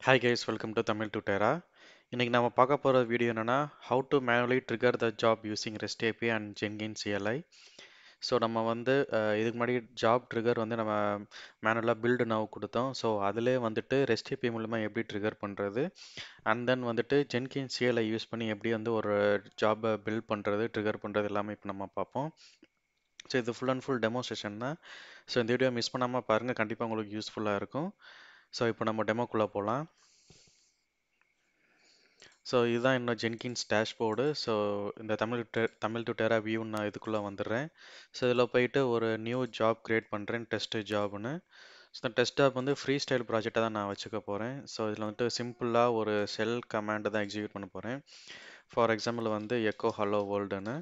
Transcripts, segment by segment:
hi guys welcome to Tamil டுட்டேரா இன்னைக்கு நம்ம பார்க்க போகிற வீடியோ என்னன்னா how to manually trigger the job using rest API and Jenkins CLI so நம்ம வந்து அஹ், இதுக்கு முன்னாடி ஜாப் ட்ரிகர் வந்து நம்ம மேனுவலாக பில்டு நவ் கொடுத்தோம் ஸோ அதிலே வந்துட்டு ரெஸ்ட் ஏபி மூலமாக எப்படி ட்ரிகர் பண்ணுறது அண்ட் தென் வந்துட்டு ஜென்கின் சிஎல்ஐ யூஸ் பண்ணி எப்படி வந்து ஒரு ஜாபை பில்ட் பண்ணுறது ட்ரிகர் பண்ணுறது எல்லாமே இப்போ நம்ம பார்ப்போம் ஸோ இது full and full demo session தான் ஸோ இந்த வீடியோ மிஸ் பண்ணாமல் பாருங்கள் கண்டிப்பாக உங்களுக்கு யூஸ்ஃபுல்லாக இருக்கும் ஸோ இப்போ நம்ம டெமோக்குள்ளே போகலாம் ஸோ இதுதான் என்னோட ஜென்கின்ஸ் டேஷ்போர்டு ஸோ இந்த தமிழ் டு- தமிழ் டுட்டேரா வியூ நான் இதுக்குள்ளே வந்துடுறேன் ஸோ இதில் போயிட்டு ஒரு நியூ ஜாப் க்ரியேட் பண்ணுறேன் டெஸ்ட் ஜாப்னு ஸோ இந்த டெஸ்ட் ஜாப் வந்து ஃப்ரீ ஸ்டைல் ப்ராஜெக்டாக தான் நான் வச்சுக்க போகிறேன் ஸோ இதில் வந்துட்டு சிம்பிளாக ஒரு செல் கமாண்டை தான் எக்ஸிக்யூட் பண்ண போகிறேன் ஃபார் எக்ஸாம்பிள் வந்து எக்கோ ஹலோ வேர்ல்டுன்னு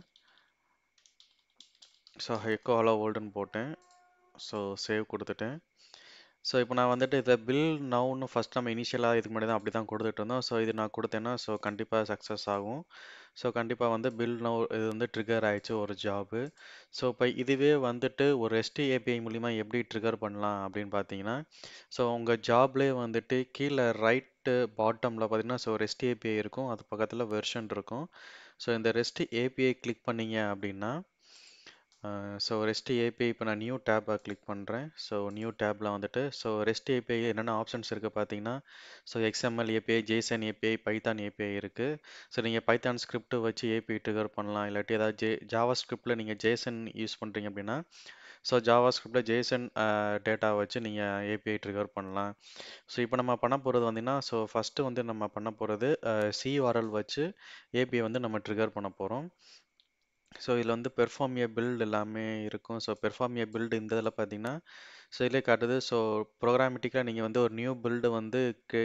ஸோ எக்கோ ஹலோ வேர்ல்டுன்னு போட்டேன் ஸோ சேவ் கொடுத்துட்டேன் ஸோ இப்போ நான் வந்துட்டு இதை பில் நவுன்னு ஃபஸ்ட் நம்ம இனிஷியலாக இதுக்கு முன்னாடி தான் அப்படி தான் கொடுத்துட்டு இருந்தோம் ஸோ இது நான் கொடுத்தேன்னா ஸோ கண்டிப்பாக சக்ஸஸ் ஆகும் ஸோ கண்டிப்பாக வந்து பில் நவ் இது வந்து ட்ரிகர் ஆயிடுச்சு ஒரு ஜாபு ஸோ இப்போ இதுவே வந்துட்டு ஒரு ரெஸ்ட் ஏபிஐ மூலிமா எப்படி ட்ரிகர் பண்ணலாம் அப்படின்னு பார்த்தீங்கன்னா ஸோ உங்கள் ஜாப்லேயே வந்துட்டு கீழே ரைட்டு பாட்டமில் பார்த்தீங்கன்னா ஸோ ரெஸ்ட் ஏபிஐ இருக்கும் அது பக்கத்தில் வெர்ஷன் இருக்கும் ஸோ இந்த ரெஸ்ட் ஏபிஐ கிளிக் பண்ணீங்க அப்படின்னா ஸோ ரெஸ்ட் ஏபிஐ இப்போ நான் நியூ டேப்பை கிளிக் பண்ணுறேன் ஸோ நியூ டேப்பில் வந்துட்டு ஸோ ரெஸ்ட் ஏபிஐ என்னென்ன ஆப்ஷன்ஸ் இருக்குது பார்த்தீங்கன்னா so XML API JSON API Python API இருக்குது ஸோ நீங்கள் பைத்தான் ஸ்கிரிப்ட் வச்சு ஏபிஐ ட்ரிகர் பண்ணலாம் இல்லாட்டி ஏதாவது ஜே ஜாவா ஸ்கிரிப்டில் நீங்கள் ஜேசன் யூஸ் பண்ணுறீங்க அப்படின்னா ஸோ ஜாவா ஸ்கிரிப்டில் ஜேசன் டேட்டா வச்சு நீங்கள் ஏபிஐ ட்ரிகர் பண்ணலாம் ஸோ இப்போ நம்ம பண்ண போகிறது வந்தீங்கன்னா ஸோ ஃபஸ்ட்டு வந்து நம்ம பண்ண போகிறது சிஆர்எல் வச்சு ஏபிஐ வந்து நம்ம ட்ரிகர் பண்ண போகிறோம் ஸோ இதில் வந்து பெர்ஃபார்ம் ஏ பில்ட் எல்லாமே இருக்கும் ஸோ பெர்ஃபார்ம் ஏ பில்டு இந்த இதில் பார்த்தீங்கன்னா ஸோ இதிலே காட்டுது ஸோ ப்ரோக்ராமேட்டிக்காக நீங்கள் வந்து ஒரு நியூ பில்டு வந்து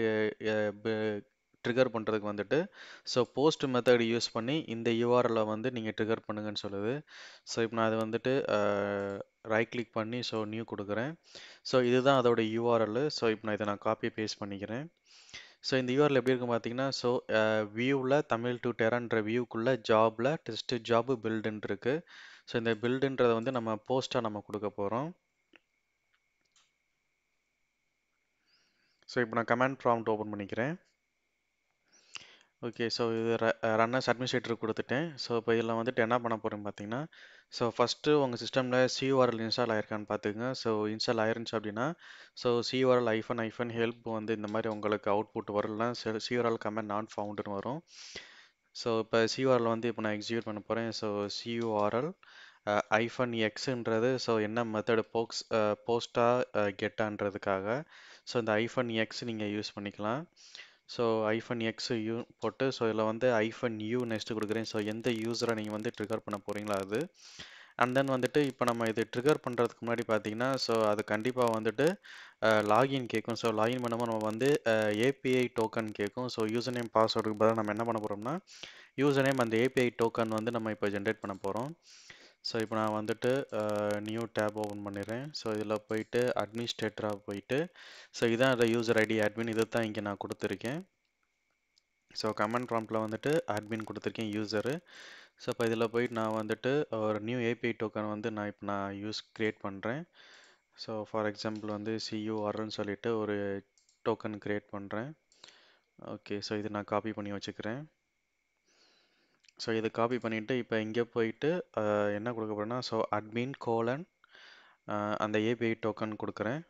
ட்ரிகர் பண்ணுறதுக்கு வந்துட்டு ஸோ போஸ்ட் மெத்தட் யூஸ் பண்ணி இந்த யூஆர்எல்லை வந்து நீங்கள் ட்ரிகர் பண்ணுங்கன்னு சொல்லுது ஸோ இப்போ நான் அது வந்துட்டு ரைட் கிளிக் பண்ணி ஸோ நியூ கொடுக்குறேன் ஸோ இதுதான் அதோட யூஆர்எல் ஸோ இப்போ நான் இதை நான் காப்பி பேஸ்ட் பண்ணிக்கிறேன் ஸோ இந்த யூஆர்எல் எப்படி இருக்கும் பார்த்தீங்கன்னா ஸோ வியூவில் தமிழ் டு டெரான்ற வியூக்குள்ளே ஜாபில் டெஸ்ட் ஜாப் பில்டுன்னு இருக்கு ஸோ இந்த பில்டுன்றதை வந்து நம்ம போஸ்ட்டாக நம்ம கொடுக்க போகிறோம் ஸோ இப்போ நான் கமாண்ட் ப்ராம்ப்ட் ஓப்பன் பண்ணிக்கிறேன் ஓகே ஸோ இது ரன்னர்ஸ் அட்மினிஸ்ட்ரேட்டர் கொடுத்துட்டேன் ஸோ இப்போ இதில் வந்துட்டு என்ன பண்ண போகிறேன் பார்த்தீங்கன்னா ஸோ ஃபஸ்ட்டு உங்கள் சிஸ்டமில் சியூஆர்எல் இன்ஸ்டால் ஆயிருக்கான்னு பார்த்துக்குங்க ஸோ இன்ஸ்டால் ஆயிருந்துச்சு அப்படின்னா ஸோ சியூஆர்எல் ஐஃபன் ஐஃபன் ஹெல்ப் வந்து இந்த மாதிரி உங்களுக்கு அவுட்புட் வரலனா சியூஆர்எல் கமெண்ட் நான் ஃபவுண்டுன்னு வரும் ஸோ இப்போ சியூஆர்எல் வந்து இப்போ நான் எக்ஸிக்யூட் பண்ண போகிறேன் ஸோ சியூஆர்எல் ஐஃபன் எக்ஸுன்றது ஸோ என்ன மெத்தடு போக்ஸ் போஸ்ட்டாக கெட்டான்றதுக்காக ஸோ இந்த ஐஃபன் எக்ஸ் நீங்கள் யூஸ் பண்ணிக்கலாம் ஸோ ஐஃபன் எக்ஸ் யூ போட்டு ஸோ இதில் வந்து ஐஃபன் யூ நெக்ஸ்ட் கொடுக்குறேன் ஸோ எந்த யூஸரை நீங்கள் வந்து ட்ரிகர் பண்ண போகிறீங்களோ அது அண்ட் தென் வந்துட்டு இப்போ நம்ம இது ட்ரிகர் பண்ணுறதுக்கு முன்னாடி பார்த்தீங்கன்னா ஸோ அது கண்டிப்பாக வந்துட்டு லாகின் கேட்கும் ஸோ லாகின் பண்ணும்போது நம்ம வந்து ஏபிஐ டோக்கன் கேட்கும் ஸோ யூசர் நேம் பாஸ்வேர்டுக்கு பதிலாக நம்ம என்ன பண்ண போகிறோம்னா யூசர் நேம் அந்த ஏபிஐ டோக்கன் வந்து நம்ம இப்போ ஜென்ரேட் பண்ண போகிறோம் ஸோ இப்போ நான் வந்துட்டு நியூ டேப் ஓப்பன் பண்ணிடுறேன் ஸோ இதில் போயிட்டு அட்மினிஸ்ட்ரேட்டராக போயிட்டு ஸோ இதான் அந்த யூசர் ஐடி அட்மின் இது தான் இங்கே நான் கொடுத்துருக்கேன் ஸோ கமெண்ட் ப்ராம்ப்டில் வந்துட்டு அட்மின் கொடுத்துருக்கேன் யூசரு ஸோ இப்போ இதில் போயிட்டு நான் வந்துட்டு ஒரு நியூ ஏபிஐ டோக்கன் வந்து நான் இப்போ நான் யூஸ் க்ரியேட் பண்ணுறேன் ஸோ ஃபார் எக்ஸாம்பிள் வந்து சியூஆர்னு சொல்லிட்டு ஒரு டோக்கன் க்ரியேட் பண்ணுறேன் ஓகே ஸோ இது நான் காப்பி பண்ணி வச்சுக்கிறேன் ஸோ இதை காப்பி பண்ணிவிட்டு இப்போ இங்கே போயிட்டு அஹ், என்ன கொடுக்க போகிறேன்னா ஸோ அட்மின் கோலன் அந்த ஏபிஐ டோக்கன் கொடுக்குறேன்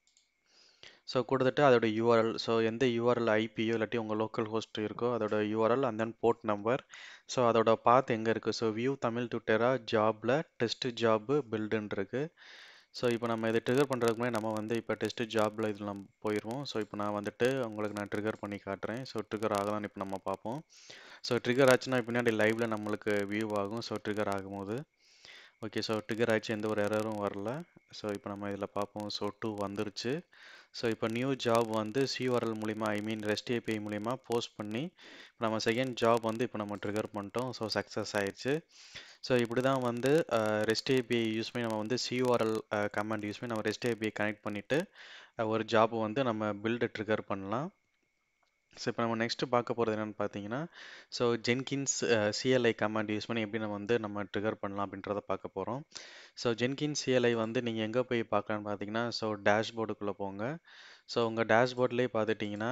ஸோ கொடுத்துட்டு அதோட யூஆர்எல் ஸோ எந்த யூஆர்எல் ஐபியோ இல்லாட்டி உங்கள் லோக்கல் ஹோஸ்ட் இருக்கோ அதோட URL and then port number so அதோட பாத் எங்கே இருக்குது ஸோ வியூ தமிழ் டுட்டரா ஜாபில் டெஸ்ட் ஜாப்பு பில்டுன்னு இருக்கு ஸோ இப்போ நம்ம இதை ட்ரிகர் பண்ணுறதுக்கு முன்னாடி நம்ம வந்து இப்போ டெஸ்ட் ஜாபில் இதில் நம்ம போயிடுவோம் ஸோ இப்போ நான் வந்துட்டு உங்களுக்கு நான் ட்ரிகர் பண்ணி காட்டுறேன் ஸோ ட்ரிகர் ஆகலாம்னு இப்போ நம்ம பார்ப்போம் ஸோ ட்ரிகர் ஆச்சுன்னா பின்னாடி லைவ்ல நம்மளுக்கு வியூ ஆகும் ஸோ ட்ரிகர் ஆகும்போது ஓகே ஸோ ட்ரிகர் ஆச்சு எந்த ஒரு எரரும் வரல ஸோ இப்போ நம்ம இதில் பார்ப்போம் ஸோ டூ வந்துருச்சு ஸோ இப்போ நியூ ஜாப் வந்து சியூஆர்எல் மூலிமா ஐ மீன் ரெஸ்ட் ஏபிஐ மூலிமா போஸ்ட் பண்ணி இப்போ நம்ம செகண்ட் ஜாப் வந்து இப்போ நம்ம ட்ரிகர் பண்ணிட்டோம் ஸோ சக்ஸஸ் ஆயிடுச்சு ஸோ இப்படி தான் வந்து ரெஸ்ட் ஏபிஐ யூஸ் பண்ணி நம்ம வந்து சியூஆர்எல் கமாண்ட் யூஸ் பண்ணி நம்ம ரெஸ்ட் ஏபிஐ கனெக்ட் பண்ணிவிட்டு ஒரு ஜாப் வந்து நம்ம பில்டு ட்ரிகர் பண்ணலாம் ஸோ இப்போ நம்ம நெக்ஸ்ட் பார்க்க போகிறது என்னென்னு பார்த்தீங்கன்னா so Jenkins CLI command use பண்ணி எப்படி நம்ம வந்து நம்ம ட்ரிகர் பண்ணலாம் அப்படின்றத பார்க்க போகிறோம் ஸோ ஜென்கின்ஸ் சிஎல்ஐ வந்து நீங்கள் எங்கே போய் பார்க்கலான்னு பார்த்தீங்கன்னா ஸோ டேஷ்போர்டுக்குள்ளே போங்க ஸோ உங்கள் டேஷ்போர்ட்லேயே பார்த்துட்டிங்கன்னா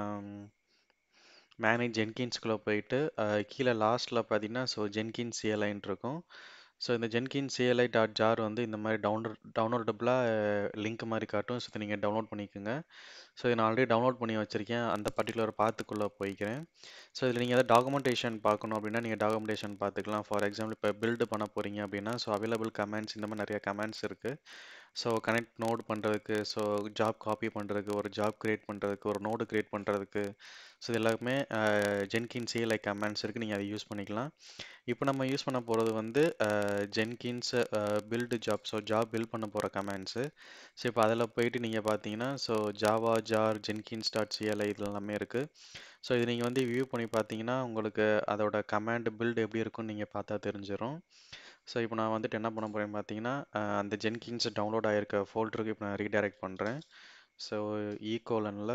மேனேஜ் ஜென்கின்ஸ்குள்ளே போயிட்டு அஹ், கீழே லாஸ்ட்டில் பார்த்தீங்கன்னா ஸோ ஜென்கின் சிஎல்ஐன்னு இருக்கும் ஸோ இந்த ஜென்கின் சிஎல்ஐ டாட் ஜார் வந்து இந்த மாதிரி டவுன்லோட் டவுன்லோடபுளாக லிங்க் மாதிரி காட்டும் ஸோ இதை நீங்கள் டவுன்லோட் பண்ணிக்கோங்க ஸோ இதை நான் ஆல்ரெடி டவுன்லோட் பண்ணி வச்சுருக்கேன் அந்த பர்டிகுலர் பாத்துக்குள்ளே போய்க்கிறேன் ஸோ இதில் நீங்கள் எதாவது டாக்குமெண்டேஷன் பார்க்கணும் அப்படின்னா நீங்கள் டாக்குமெண்டேஷன் பார்த்துக்கலாம் ஃபார் எக்ஸாம்பிள் இப்போ பில்டு பண்ண போகிறீங்க அப்படின்னா ஸோ அவைலபிள் கமெண்ட்ஸ் இந்த மாதிரி நிறைய கமெண்ட்ஸ் இருக்குது ஸோ கனெக்ட் நோட் பண்ணுறதுக்கு ஸோ ஜாப் காப்பி பண்ணுறதுக்கு ஒரு ஜாப் கிரியேட் பண்ணுறதுக்கு ஒரு நோடு கிரியேட் பண்ணுறதுக்கு ஸோ இது எல்லாமே ஜென்கின் சிஎல்ஐ கமெண்ட்ஸ் இருக்குது நீங்கள் அதை யூஸ் பண்ணிக்கலாம் இப்போ நம்ம யூஸ் பண்ண போகிறது வந்து Jenkins build job so job build பண்ண போகிற கமெண்ட்ஸு ஸோ இப்போ அதில் போயிட்டு நீங்கள் பார்த்தீங்கன்னா so Java jar Jenkins dot CLI இது எல்லாமே இருக்குது ஸோ இது நீங்கள் வந்து வியூ பண்ணி பார்த்தீங்கன்னா உங்களுக்கு அதோட கமாண்ட் பில்டு எப்படி இருக்கும்னு நீங்கள் பார்த்தா தெரிஞ்சிடும் ஸோ இப்போ நான் வந்துட்டு என்ன பண்ண போகிறேன் பார்த்தீங்கன்னா அஹ், அந்த ஜென்கின்ஸ் டவுன்லோட் ஆகிருக்க ஃபோல்டருக்கு இப்போ நான் ரீடைரக்ட் பண்ணுறேன் ஸோ ஈகோலனில்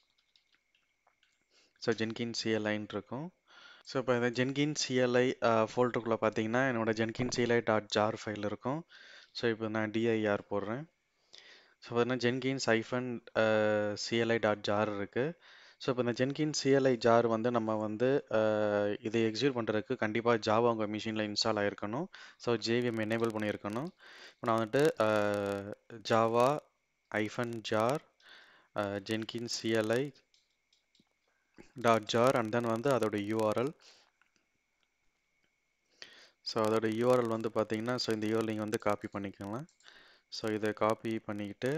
ஸோ ஜென்கின் சிஎல்ஐன் இருக்கும் ஸோ இப்போ இந்த ஜென்கின் சிஎல்ஐ ஃபோல்டருக்குள்ளே பார்த்தீங்கன்னா என்னோட Jenkins CLI dot jar file இருக்கும் ஸோ இப்போ நான் டிஐஆர் போடுறேன் ஸோ பார்த்தீங்கன்னா Jenkins hyphen CLI dot jar இருக்குது ஸோ இப்போ இந்த ஜென்கின் சிஎல்ஐ ஜார் வந்து நம்ம வந்து அஹ், இதை எக்ஸிக்யூட் பண்ணுறதுக்கு கண்டிப்பாக ஜாவா உங்கள் மிஷினில் இன்ஸ்டால் ஆகிருக்கணும் ஸோ ஜேவிஎம் எனேபிள் பண்ணியிருக்கணும் இப்போ நான் வந்துட்டு Java hyphen jar Jenkins CLI dot jar and then வந்து அதோட யூஆர்எல் ஸோ அதோட யூஆர்எல் வந்து பார்த்தீங்கன்னா ஸோ இந்த யூஆர்எல் நீங்கள் வந்து காப்பி பண்ணிக்கலாம் ஸோ இதை காப்பி பண்ணிக்கிட்டு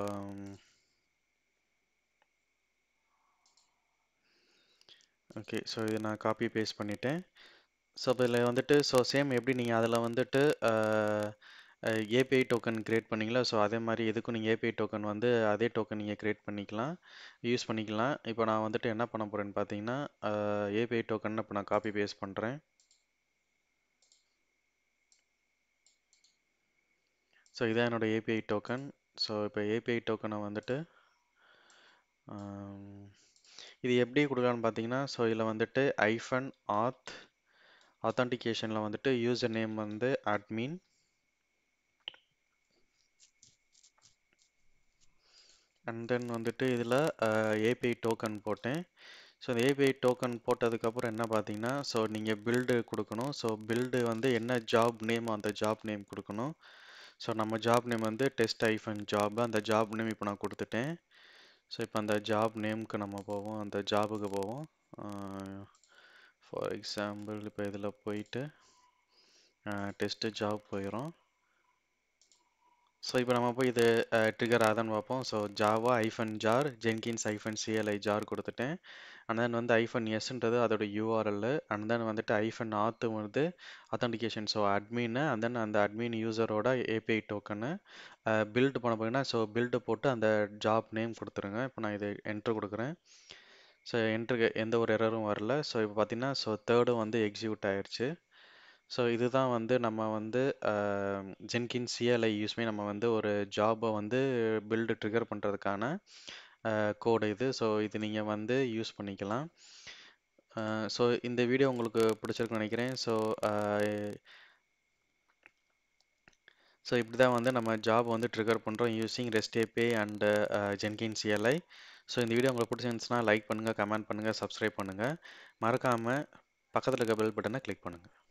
ஓகே ஸோ இதை நான் காப்பி பேஸ்ட் பண்ணிட்டேன் ஸோ இதில் வந்துட்டு ஸோ சேம் எப்படி நீங்கள் அதில் வந்துட்டு ஏபிஐ டோக்கன் கிரியேட் பண்ணீங்களா ஸோ அதே மாதிரி எதுக்கும் நீங்கள் ஏபிஐ டோக்கன் வந்து அதே டோக்கன் நீங்கள் கிரியேட் பண்ணிக்கலாம் யூஸ் பண்ணிக்கலாம் இப்போ நான் வந்துட்டு என்ன பண்ண போகிறேன்னு பார்த்தீங்கன்னா ஏபிஐ டோக்கன் இப்போ நான் காப்பி பேஸ்ட் பண்ணுறேன் ஸோ இதான் என்னோட ஏபிஐ டோக்கன் ஸோ இப்போ ஏபிஐ டோக்கனை வந்துட்டு ஆம், இது எப்படி கொடுக்கலான்னு பார்த்தீங்கன்னா ஸோ இதில் வந்துட்டு ஐஃபன் ஆத் ஆத்தன்டிகேஷனில் வந்துட்டு யூசர் நேம் வந்து அட்மின் அண்ட் தென் வந்துட்டு இதில் ஏபிஐ டோக்கன் போட்டேன் ஸோ இந்த ஏபிஐ டோக்கன் போட்டதுக்கப்புறம் என்ன பார்த்தீங்கன்னா ஸோ நீங்கள் பில்டு கொடுக்கணும் ஸோ பில்டு வந்து என்ன ஜாப் நேம் அந்த ஜாப் நேம் கொடுக்கணும் ஸோ நம்ம ஜாப் நேம் வந்து டெஸ்ட் ஐஃபன் ஜாப் அந்த ஜாப் நேம் இப்போ நான் கொடுத்துட்டேன் ஸோ இப்போ அந்த ஜாப் நேம்க்கு நம்ம போவோம் அந்த ஜாபுக்கு போவோம் ஃபார் எக்ஸாம்பிள் இப்போ இதில் போயிட்டு டெஸ்ட்டு ஜாப் போயிடும் ஸோ இப்போ நம்ம போய் இது ட்ரிகர் ஆதான்னு பார்ப்போம் so Java hyphen jar Jenkins hyphen CLI jar கொடுத்துட்டேன் அண்ட் தென் வந்து ஐஃபன் எஸ்ன்றது அதோட யூஆர்எல் அண்ட் தென் வந்துட்டு ஐஃபன் ஆத்து வந்து authentication so admin and then அந்த அட்மின் யூசரோட ஏபிஐ டோக்கனு பில்டு பண்ண போகிறீங்கன்னா ஸோ பில்டு போட்டு அந்த ஜாப் நேம் கொடுத்துருங்க இப்போ நான் இது என்ட்ரு கொடுக்குறேன் ஸோ என்ட்ருக்கு எந்த ஒரு எரரும் வரல ஸோ இப்போ பார்த்தீங்கன்னா ஸோ தேர்டும் வந்து எக்ஸிக்யூட் ஆயிடுச்சு ஸோ இதுதான் வந்து நம்ம வந்து ஜென்கின் சிஎல்ஐ யூஸ் பண்ணி நம்ம வந்து ஒரு ஜாபை வந்து பில்டு ட்ரிகர் பண்ணுறதுக்கான கோடு இது ஸோ இது நீங்கள் வந்து யூஸ் பண்ணிக்கலாம் ஸோ இந்த வீடியோ உங்களுக்கு பிடிச்சிருக்குன்னு நினைக்கிறேன் ஸோ ஸோ இப்படி தான் வந்து நம்ம ஜாப் வந்து ட்ரிகர் பண்ணுறோம் using rest API and Jenkins CLI so இந்த வீடியோ உங்களுக்கு பிடிச்சிருந்துச்சுன்னா லைக் பண்ணுங்கள் கமெண்ட் பண்ணுங்கள் சப்ஸ்கிரைப் பண்ணுங்கள் மறக்காமல் பக்கத்தில் இருக்க பெல் பட்டனை கிளிக் பண்ணுங்கள்